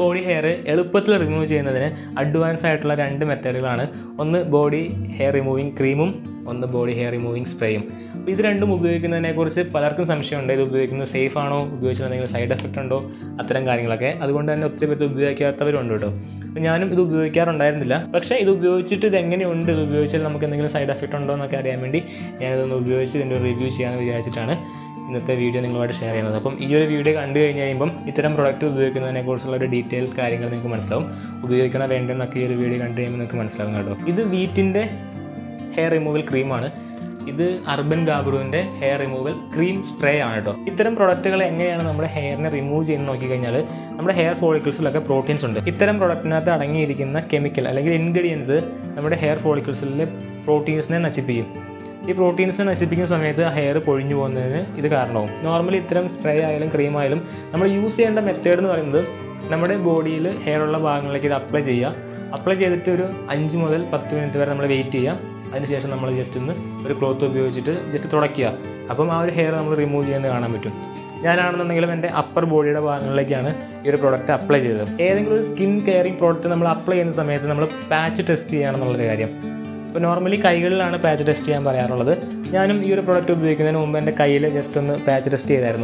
body hair എളുപ്പത്തിൽ remove ചെയ്യുന്നതിന് advance ആയിട്ടുള്ള രണ്ട് മെത്തേഡുകളാണ് ഒന്ന് ബോഡി ഹെയർ റിമൂവിങ് ക്രീമും ഒന്ന് ബോഡി ഹെയർ റിമൂവിങ് സ്പ്രേയും അപ്പോൾ ഇത് രണ്ടും ഉപയോഗിക്കുന്നതിനെക്കുറിച്ച് പലർക്കും സംശയമുണ്ട് ഇത് ഉപയോഗിക്കുന്നത് സേഫ് ആണോ ഉപയോഗിച്ചാൽ എന്തെങ്കിലും സൈഡ് എഫക്റ്റ് ഉണ്ടോ അത്തരം കാര്യങ്ങളൊക്കെ അതുകൊണ്ട് തന്നെ ഒത്തിരി പേര് ഇത് ഉപയോഗിക്കാത്തവരുണ്ട് കേട്ടോ അപ്പോൾ ഞാനും ഇത് ഉപയോഗിക്കാറുണ്ടായിരുന്നില്ല പക്ഷേ ഇത് ഉപയോഗിച്ചിട്ട് ഇത് എങ്ങനെയുണ്ട് ഇത് ഉപയോഗിച്ചാൽ നമുക്ക് എന്തെങ്കിലും സൈഡ് എഫക്റ്റ് ഉണ്ടോ എന്നൊക്കെ അറിയാൻ വേണ്ടി ഞാനിതൊന്ന് ഉപയോഗിച്ച് ഇതിൻ്റെ റിവ്യൂ ചെയ്യാമെന്ന് വിചാരിച്ചിട്ടാണ് ഇന്നത്തെ വീഡിയോ നിങ്ങളുമായിട്ട് ഷെയർ ചെയ്യുന്നത് അപ്പം ഈ ഒരു വീഡിയോ കണ്ടു കഴിഞ്ഞ് കഴിയുമ്പം ഇത്തരം പ്രൊഡക്റ്റ് ഉപയോഗിക്കുന്നതിനെക്കുറിച്ചുള്ള ഒരു ഡീറ്റെയിൽ കാര്യങ്ങൾ നിങ്ങൾക്ക് മനസ്സിലാവും ഉപയോഗിക്കണോ വേണ്ടെന്നൊക്കെ ഈ ഒരു വീഡിയോ കണ്ടു കഴിയുമ്പോൾ നിങ്ങൾക്ക് മനസ്സിലാവും കേട്ടോ ഇത് വീറ്റിൻ്റെ ഹെയർ റിമൂവൽ ക്രീമാണ് ഇത് അർബൻ ഗാബ്രുവിൻ്റെ ഹെയർ റിമൂവൽ ക്രീം സ്പ്രേ ആണ് കേട്ടോ ഇത്തരം പ്രൊഡക്റ്റുകൾ എങ്ങനെയാണ് നമ്മുടെ ഹെയറിനെ റിമൂവ് ചെയ്യുന്നത് നോക്കിക്കഴിഞ്ഞാൽ നമ്മുടെ ഹെയർ ഫോളിക്കിൾസിലൊക്കെ പ്രോട്ടീൻസ് ഉണ്ട് ഇത്തരം പ്രൊഡക്റ്റിനകത്ത് അടങ്ങിയിരിക്കുന്ന കെമിക്കൽ അല്ലെങ്കിൽ ഇൻഗ്രീഡിയൻസ് നമ്മുടെ ഹെയർ ഫോളിക്കിൾസിലെ പ്രോട്ടീൻസിനെ നശിപ്പിക്കും ഈ പ്രോട്ടീൻസ് നശിപ്പിക്കുന്ന സമയത്ത് ആ ഹെയർ പൊഴിഞ്ഞു പോകുന്നതിന് ഇത് കാരണമാവും നോർമലി ഇത്തരം സ്പ്രേ ആയാലും ക്രീം ആയാലും നമ്മൾ യൂസ് ചെയ്യേണ്ട മെത്തേഡ് എന്ന് പറയുന്നത് നമ്മുടെ ബോഡിയിൽ ഹെയർ ഉള്ള ഭാഗങ്ങളിലേക്ക് ഇത് അപ്ലൈ ചെയ്യുക അപ്ലൈ ചെയ്തിട്ട് ഒരു അഞ്ച് മുതൽ പത്ത് മിനിറ്റ് വരെ നമ്മൾ വെയിറ്റ് ചെയ്യുക അതിനുശേഷം നമ്മൾ ജസ്റ്റ് ഒന്ന് ഒരു ക്ലോത്ത് ഉപയോഗിച്ചിട്ട് ജസ്റ്റ് തുടയ്ക്കുക അപ്പം ആ ഒരു ഹെയർ നമ്മൾ റിമൂവ് ചെയ്യുന്നത് കാണാൻ പറ്റും ഞാനാണെന്നുണ്ടെങ്കിലും എൻ്റെ അപ്പർ ബോഡിയുടെ ഭാഗങ്ങളിലേക്കാണ് ഈ ഒരു പ്രോഡക്റ്റ് അപ്ലൈ ചെയ്തത് ഏതെങ്കിലും ഒരു സ്കിൻ കെയറിങ് പ്രോഡക്റ്റ് നമ്മൾ അപ്ലൈ ചെയ്യുന്ന സമയത്ത് നമ്മൾ പാച്ച് ടെസ്റ്റ് ചെയ്യുകയാണെന്നുള്ളൊരു കാര്യം ഇപ്പോൾ നോർമലി കൈകളിലാണ് പാച്ച് ടെസ്റ്റ് ചെയ്യാൻ പറയാറുള്ളത് ഞാനും ഈ ഒരു പ്രോഡക്റ്റ് ഉപയോഗിക്കുന്നതിന് മുമ്പ് എൻ്റെ കയ്യിൽ ജസ്റ്റ് ഒന്ന് പാച്ച് ടെസ്റ്റ് ചെയ്തായിരുന്നു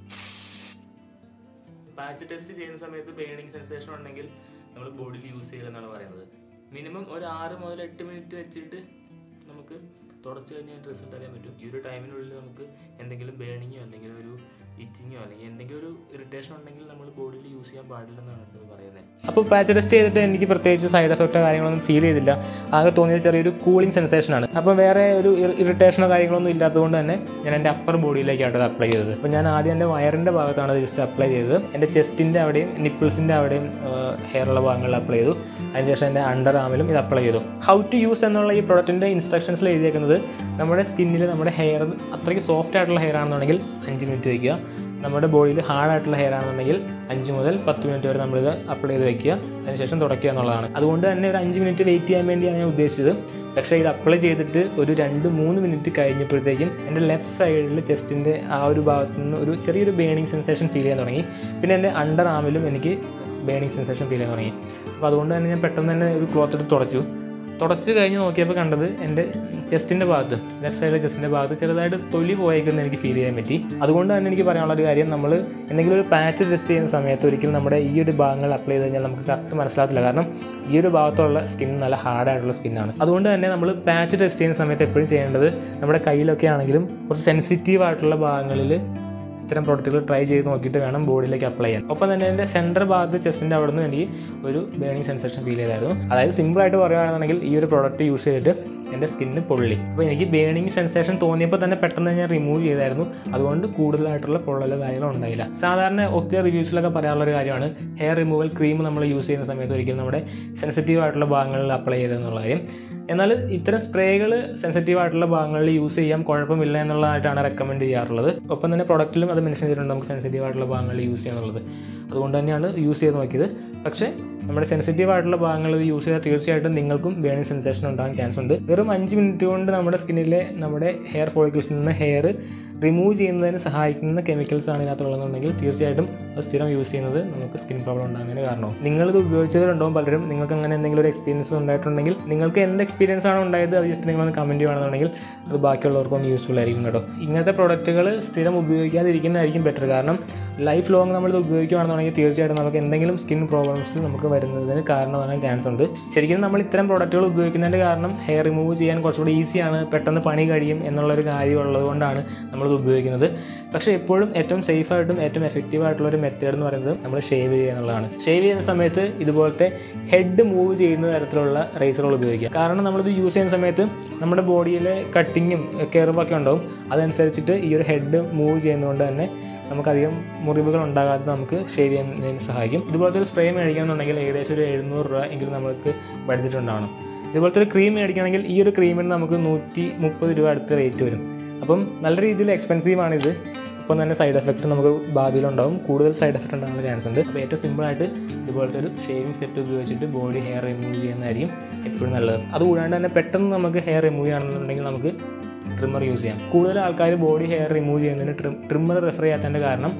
പാച്ച് ടെസ്റ്റ് ചെയ്യുന്ന സമയത്ത് ബേണിംഗ് സെൻസേഷൻ ഉണ്ടെങ്കിൽ നമ്മൾ ബോഡിയിൽ യൂസ് ചെയ്യില്ലെന്നാണ് പറയുന്നത് മിനിമം ഒരു ആറ് മുതൽ എട്ട് മിനിറ്റ് വെച്ചിട്ട് നമുക്ക് തുടച്ച് കഴിഞ്ഞാൽ റിസൾട്ട് അറിയാൻ പറ്റും ഈ ഒരു ടൈമിനുള്ളിൽ നമുക്ക് എന്തെങ്കിലും ബേണിങ്ങോ എന്തെങ്കിലും ഒരു ഇച്ചിങ്ങോ അല്ലെങ്കിൽ എന്തെങ്കിലും ഒരു ഇറിറ്റേഷൻ ഉണ്ടെങ്കിൽ നമ്മൾ ബോഡിയിൽ യൂസ് ചെയ്യാൻ പാടില്ലെന്നാണ് ഇത് പറയുന്നത് അപ്പോൾ പാച്ച് ടെസ്റ്റ് ചെയ്തിട്ട് എനിക്ക് പ്രത്യേകിച്ച് സൈഡ് എഫക്റ്റോ കാര്യങ്ങളൊന്നും ഫീൽ ചെയ്തില്ല ആകെ തോന്നിയത് ചെറിയൊരു കൂളിംഗ് സെൻസേഷനാണ് അപ്പോൾ വേറെ ഒരു ഇറിറ്റേഷനോ കാര്യങ്ങളൊന്നും ഇല്ലാത്തതുകൊണ്ട് തന്നെ ഞാൻ എൻ്റെ അപ്പർ ബോഡിയിലേക്കാണ് അത് അപ്ലൈ ചെയ്തത് അപ്പോൾ ഞാൻ ആദ്യം എൻ്റെ വയറിൻ്റെ ഭാഗത്താണ് അത് ജസ്റ്റ് അപ്ലൈ ചെയ്തത് എൻ്റെ ചെസ്റ്റിൻ്റെ അവിടെയും നിപ്പിൾസിൻ്റെ അവിടെയും ഹെയർ ഉള്ള ഭാഗങ്ങളിൽ അപ്ലൈ ചെയ്തു അതിനുശേഷം എൻ്റെ അണ്ടർ ആമിലും ഇത് അപ്ലൈ ചെയ്തു ഹൗ ടു യൂസ് എന്നുള്ള ഈ പ്രൊഡക്റ്റിൻ്റെ ഇൻസ്ട്രക്ഷൻസിൽ എഴുതിയേക്കുന്നത് നമ്മുടെ സ്കിന്നിൽ നമ്മുടെ ഹെയർ അത്രയ്ക്ക് സോഫ്റ്റ് ആയിട്ടുള്ള ഹെയർ ആണെന്നുണ്ടെങ്കിൽ അഞ്ച് മിനിറ്റ് വയ്ക്കുക നമ്മുടെ ബോഡിയിൽ ഹാർഡായിട്ടുള്ള ഹെയർ ആണെന്നുണ്ടെങ്കിൽ അഞ്ച് മുതൽ പത്ത് മിനിറ്റ് വരെ നമ്മളിത് അപ്ലൈ ചെയ്ത് വെക്കുക അതിനുശേഷം തുടയ്ക്കുക എന്നുള്ളതാണ് അതുകൊണ്ട് തന്നെ ഒരു അഞ്ച് മിനിറ്റ് വെയിറ്റ് ചെയ്യാൻ വേണ്ടിയാണ് ഞാൻ ഉദ്ദേശിച്ചത് പക്ഷേ ഇത് അപ്ലൈ ചെയ്തിട്ട് ഒരു രണ്ട് മൂന്ന് മിനിറ്റ് കഴിഞ്ഞപ്പോഴത്തേക്കും എൻ്റെ ലെഫ്റ്റ് സൈഡിൽ ചെസ്റ്റിൻ്റെ ആ ഒരു ഭാഗത്തു നിന്ന് ഒരു ചെറിയൊരു ബേണിംഗ് സെൻസേഷൻ ഫീൽ ചെയ്യാൻ തുടങ്ങി പിന്നെ എൻ്റെ അണ്ടർ ആമിലും എനിക്ക് ബേണിംഗ് സെൻസേഷൻ ഫീൽ ചെയ്യാൻ തുടങ്ങി അപ്പോൾ അതുകൊണ്ട് തന്നെ ഞാൻ പെട്ടെന്ന് തന്നെ ഒരു ക്ലോത്ത് എടുത്ത് തുടച്ചു തുടച്ച് കഴിഞ്ഞ് നോക്കിയപ്പോൾ കണ്ടത് എൻ്റെ ചെസ്റ്റിൻ്റെ ഭാഗത്ത് ലെഫ്റ്റ് സൈഡിലെ ചെസ്റ്റിൻ്റെ ഭാഗത്ത് ചെറുതായിട്ട് തൊലി പോയേക്കുന്ന എനിക്ക് ഫീൽ ചെയ്യാൻ പറ്റി അതുകൊണ്ട് തന്നെ എനിക്ക് പറയാനുള്ള ഒരു കാര്യം നമ്മൾ എന്തെങ്കിലും ഒരു പാച്ച് ടെസ്റ്റ് ചെയ്യുന്ന സമയത്ത് ഒരിക്കലും നമ്മുടെ ഈ ഒരു ഭാഗങ്ങൾ അപ്ലൈ ചെയ്ത് കഴിഞ്ഞാൽ നമുക്ക് കറക്റ്റ് മനസ്സിലാകത്തില്ല കാരണം ഈ ഒരു ഭാഗത്തുള്ള സ്കിൻ നല്ല ഹാർഡായിട്ടുള്ള സ്കിന്നാണ് അതുകൊണ്ട് തന്നെ നമ്മൾ പാച്ച് ടെസ്റ്റ് ചെയ്യുന്ന സമയത്ത് എപ്പോഴും ചെയ്യേണ്ടത് നമ്മുടെ കയ്യിലൊക്കെ ആണെങ്കിലും കുറച്ച് സെൻസിറ്റീവ് ആയിട്ടുള്ള ഭാഗങ്ങളിൽ ഇത്തരം പ്രോഡക്റ്റുകൾ ട്രൈ ചെയ്ത് നോക്കിയിട്ട് വേണം ബോഡിയിലേക്ക് അപ്ലൈ ചെയ്യാൻ ഒപ്പം തന്നെ എൻ്റെ സെൻറ്റർ ഭാഗത്ത് ചെസ്റ്റിൻ്റെ അവിടെ നിന്ന് എനിക്ക് ഒരു ബേണിംഗ് സെൻസേഷൻ ഫീൽ ചെയ്തായിരുന്നു അതായത് സിമ്പിളായിട്ട് പറയുകയാണെന്നുണ്ടെങ്കിൽ ഈ ഒരു പ്രോഡക്റ്റ് യൂസ് ചെയ്തിട്ട് എൻ്റെ സ്കിന്നിന് പൊള്ളി അപ്പോൾ എനിക്ക് ബേണിംഗ് സെൻസേഷൻ തോന്നിയപ്പോൾ തന്നെ പെട്ടെന്ന് ഞാൻ റിമൂവ് ചെയ്തായിരുന്നു അതുകൊണ്ട് കൂടുതലായിട്ടുള്ള പൊള്ളലോ കാര്യങ്ങളോ ഉണ്ടായില്ല സാധാരണ ഒത്തിരി റിവ്യൂസിലൊക്കെ പറയാനുള്ള ഒരു കാര്യമാണ് ഹെയർ റിമൂവൽ ക്രീം നമ്മൾ യൂസ് ചെയ്യുന്ന സമയത്ത് ഒരിക്കലും നമ്മുടെ സെൻസിറ്റീവ് ആയിട്ടുള്ള ഭാഗങ്ങളിൽ അപ്ലൈ ചെയ്തെന്നുള്ള കാര്യം എന്നാൽ ഇത്തരം സ്പ്രേകൾ സെൻസിറ്റീവ് ആയിട്ടുള്ള ഭാഗങ്ങളിൽ യൂസ് ചെയ്യാൻ കുഴപ്പമില്ല എന്നുള്ളതായിട്ടാണ് റെക്കമെൻഡ് ചെയ്യാറുള്ളത് ഒപ്പം തന്നെ പ്രൊഡക്റ്റിലും അത് മെൻഷൻ ചെയ്തിട്ടുണ്ട് നമുക്ക് സെൻസിറ്റീവ് ആയിട്ടുള്ള ഭാഗങ്ങളിൽ യൂസ് ചെയ്യാന്നുള്ളത് അതുകൊണ്ട് തന്നെയാണ് യൂസ് ചെയ്ത് നോക്കിയത് പക്ഷേ നമ്മുടെ സെൻസിറ്റീവ് ആയിട്ടുള്ള ഭാഗങ്ങൾ യൂസ് ചെയ്താൽ തീർച്ചയായിട്ടും നിങ്ങൾക്കും ബേണിംഗ് സെൻസേഷൻ ഉണ്ടാകാൻ ചാൻസ് ഉണ്ട് വെറും അഞ്ച് മിനിറ്റ് കൊണ്ട് നമ്മുടെ സ്കിന്നിലെ നമ്മുടെ ഹെയർ ഫോളിക്കിൾസിൽ നിന്ന് ഹെയർ റിമൂവ് ചെയ്യുന്നതിന് സഹായിക്കുന്ന കെമിക്കൽസ് ആണ് ഇതിനകത്തുള്ളതെന്നുണ്ടെങ്കിൽ തീർച്ചയായിട്ടും അത് സ്ഥിരം യൂസ് ചെയ്യുന്നത് നമുക്ക് സ്കിൻ പ്രോബ്ലം ഉണ്ടാകുന്നതിന് കാരണവും നിങ്ങളിത് ഉപയോഗിച്ചവരുണ്ടാവും പലരും നിങ്ങൾക്ക് അങ്ങനെ എന്തെങ്കിലും ഒരു എക്സ്പീരിയൻസ് ഉണ്ടായിട്ടുണ്ടെങ്കിൽ നിങ്ങൾക്ക് എന്ത് എക്സ്പീരിയൻസ് ആണ് ഉണ്ടായത് അത് ജസ്റ്റ് നിങ്ങളൊന്ന് കമൻറ്റ് ചെയ്യുകയാണെന്നുണ്ടെങ്കിൽ അത് ബാക്കിയുള്ളവർക്കൊന്ന് യൂസ്ഫുൾ ആയിരിക്കും കേട്ടോ ഇങ്ങനത്തെ പ്രൊഡക്റ്റുകൾ സ്ഥിരം ഉപയോഗിക്കാതിരിക്കുന്നതായിരിക്കും ബെറ്റർ കാരണം ലൈഫ് ലോങ് നമ്മളിത് ഉപയോഗിക്കുകയാണെന്നുണ്ടെങ്കിൽ തീർച്ചയായിട്ടും നമുക്ക് എന്തെങ്കിലും സ്കിൻ പ്രോബ്ലംസ് നമുക്ക് വരുന്നതിന് കാരണമാകാൻ ചാൻസ് ഉണ്ട് ശരിക്കും നമ്മൾ ഇത്തരം പ്രൊഡക്റ്റുകൾ ഉപയോഗിക്കുന്നതിൻ്റെ കാരണം ഹെയർ റിമൂവ് ചെയ്യാൻ കുറച്ചുകൂടി ഈസിയാണ് പെട്ടെന്ന് പണി കഴിയും എന്നുള്ളൊരു കാര്യം ഉള്ളതുകൊണ്ടാണ് നമ്മളിത് ഉപയോഗിക്കുന്നത് പക്ഷേ എപ്പോഴും ഏറ്റവും സേഫായിട്ടും ഏറ്റവും എഫക്റ്റീവ് ആയിട്ടുള്ള ഒരു മെത്തേഡ് എന്ന് പറയുന്നത് നമ്മൾ ഷേവ് ചെയ്യുക എന്നുള്ളതാണ് ഷേവ് ചെയ്യുന്ന സമയത്ത് ഇതുപോലത്തെ ഹെഡ് മൂവ് ചെയ്യുന്ന തരത്തിലുള്ള റേസറുകൾ ഉപയോഗിക്കുക കാരണം നമ്മളിത് യൂസ് ചെയ്യുന്ന സമയത്ത് നമ്മുടെ ബോഡിയിലെ കട്ടിങ്ങും കെർവൊക്കെ ഉണ്ടാവും അതനുസരിച്ചിട്ട് ഈ ഒരു ഹെഡ് മൂവ് ചെയ്യുന്നതുകൊണ്ട് തന്നെ നമുക്കധികം മുറിവുകൾ ഉണ്ടാകാതെ നമുക്ക് ഷേവ് ചെയ്യുന്നതിന് സഹായിക്കും ഇതുപോലത്തെ ഒരു സ്പ്രേ മേടിക്കുകയാണെന്നുണ്ടെങ്കിൽ ഏകദേശം ഒരു എഴുന്നൂറ് രൂപ എങ്കിലും നമുക്ക് ബഡ്ജറ്റ് ഉണ്ടാവണം ഇതുപോലത്തെ ഒരു ക്രീം മേടിക്കുകയാണെങ്കിൽ ഈ ഒരു ക്രീമിന് നമുക്ക് നൂറ്റി മുപ്പത് രൂപ അടുത്ത് റേറ്റ് വരും അപ്പം നല്ല രീതിയിൽ എക്സ്പെൻസീവ് ആണിത് ഒപ്പം തന്നെ സൈഡ് എഫക്റ്റ് നമുക്ക് ഭാവിയിലുണ്ടാവും കൂടുതൽ സൈഡ് എഫക്റ്റ് ഉണ്ടാകാൻ ചാൻസ് ഉണ്ട് അപ്പോൾ ഏറ്റവും സിമ്പിളായിട്ട് ഇതുപോലത്തെ ഒരു ഷേവിംഗ് സെറ്റ് ഉപയോഗിച്ചിട്ട് ബോഡി ഹെയർ റിമൂവ് ചെയ്യുന്നതായിരിക്കും എപ്പോഴും നല്ലത് അതുകൂടാണ്ട് തന്നെ പെട്ടെന്ന് നമുക്ക് ഹെയർ റിമൂവ് ചെയ്യണമെന്നുണ്ടെങ്കിൽ നമുക്ക് ട്രിമ്മർ യൂസ് ചെയ്യാം കൂടുതൽ ആൾക്കാർ ബോഡി ഹെയർ റിമൂവ് ചെയ്യുന്നതിന് ട്രിം ട്രിമ്മർ റെഫർ ചെയ്യാത്തതിൻ്റെ കാരണം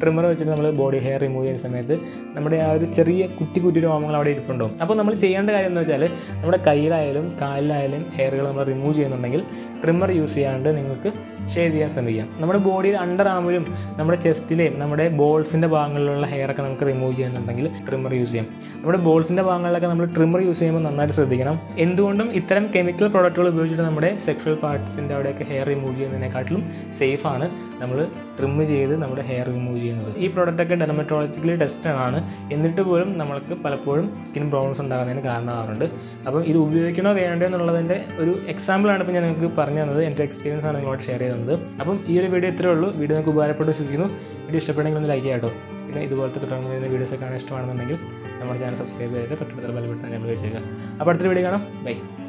ട്രിമ്മർ വെച്ചിട്ട് നമ്മൾ ബോഡി ഹെയർ റിമൂവ് ചെയ്യുന്ന സമയത്ത് നമ്മുടെ ആ ഒരു ചെറിയ കുറ്റി കുറ്റി രോമങ്ങൾ അവിടെ ഇരിപ്പുണ്ടാവും അപ്പോൾ നമ്മൾ ചെയ്യേണ്ട കാര്യം എന്ന് വെച്ചാൽ നമ്മുടെ കയ്യിലായാലും കാലിലായാലും ഹെയറുകൾ നമ്മൾ റിമൂവ് ചെയ്യുന്നുണ്ടെങ്കിൽ ട്രിമ്മർ യൂസ് ചെയ്യാണ്ട് നിങ്ങൾക്ക് ഷേവ് ചെയ്യാൻ ശ്രമിക്കാം നമ്മുടെ ബോഡിയിൽ അണ്ടർ ആമിലും നമ്മുടെ ചെസ്റ്റിലെയും നമ്മുടെ ബോൾസിൻ്റെ ഭാഗങ്ങളിലുള്ള ഹെയറൊക്കെ നമുക്ക് റിമൂവ് ചെയ്യുന്നുണ്ടെങ്കിൽ ട്രിമ്മർ യൂസ് ചെയ്യാം നമ്മുടെ ബോൾസിൻ്റെ ഭാഗങ്ങളിലൊക്കെ നമ്മൾ ട്രിമ്മർ യൂസ് ചെയ്യുമ്പോൾ നന്നായിട്ട് ശ്രദ്ധിക്കണം എന്തുകൊണ്ടും ഇത്തരം കെമിക്കൽ പ്രോഡക്റ്റുകൾ ഉപയോഗിച്ചിട്ട് നമ്മുടെ സെക്ഷൽ പാർട്സിൻ്റെ അവിടെയൊക്കെ ഹെയർ റിമൂവ് ചെയ്യുന്നതിനെക്കാട്ടിലും സേഫാണ് നമ്മൾ ട്രിം ചെയ്ത് നമ്മുടെ ഹെയർ റിമൂവ് ചെയ്യുന്നത് ഈ പ്രോഡക്റ്റൊക്കെ ഡെർമറ്റോളജിക്കലി ടെസ്റ്റഡ് ആണ് എന്നിട്ട് പോലും നമ്മൾക്ക് പലപ്പോഴും സ്കിൻ പ്രോബ്ലംസ് ഉണ്ടാകുന്നതിന് കാരണമാകാറുണ്ട് അപ്പം ഇത് ഉപയോഗിക്കണോ വേണ്ടോ എന്നുള്ളതിൻ്റെ ഒരു എക്സാമ്പിളാണ് ഇപ്പോൾ ഞാൻ നിങ്ങൾക്ക് പറഞ്ഞു തന്നത് എൻ്റെ എക്സ്പീരിയൻസ് ആണ് നിങ്ങളോട് ഷെയർ ചെയ്യുന്നത് അപ്പം ഈ ഒരു വീഡിയോ ഇത്രയേ ഉള്ളൂ വീഡിയോ നിങ്ങൾക്ക് ഉപകാരപ്പെട്ടു വിശ്വസിക്കുന്നു വീഡിയോ ഇഷ്ടപ്പെട്ടെങ്കിൽ ഒന്ന് ലൈക്ക് ചെയ്യാം കേട്ടോ പിന്നെ ഇതുപോലത്തെ തുടർന്ന് വരുന്ന വീഡിയോസ് കാണാൻ ഇഷ്ടമാണെന്നുണ്ടെങ്കിൽ നമ്മുടെ ചാനൽ സബ്സ്ക്രൈബ് ചെയ്ത് തൊട്ടടുത്തുള്ള ബെൽ ബട്ടൺ നമ്മൾ വെച്ചേക്കാം അപ്പോൾ അടുത്തൊരു വീഡിയോ കാണാം ബൈ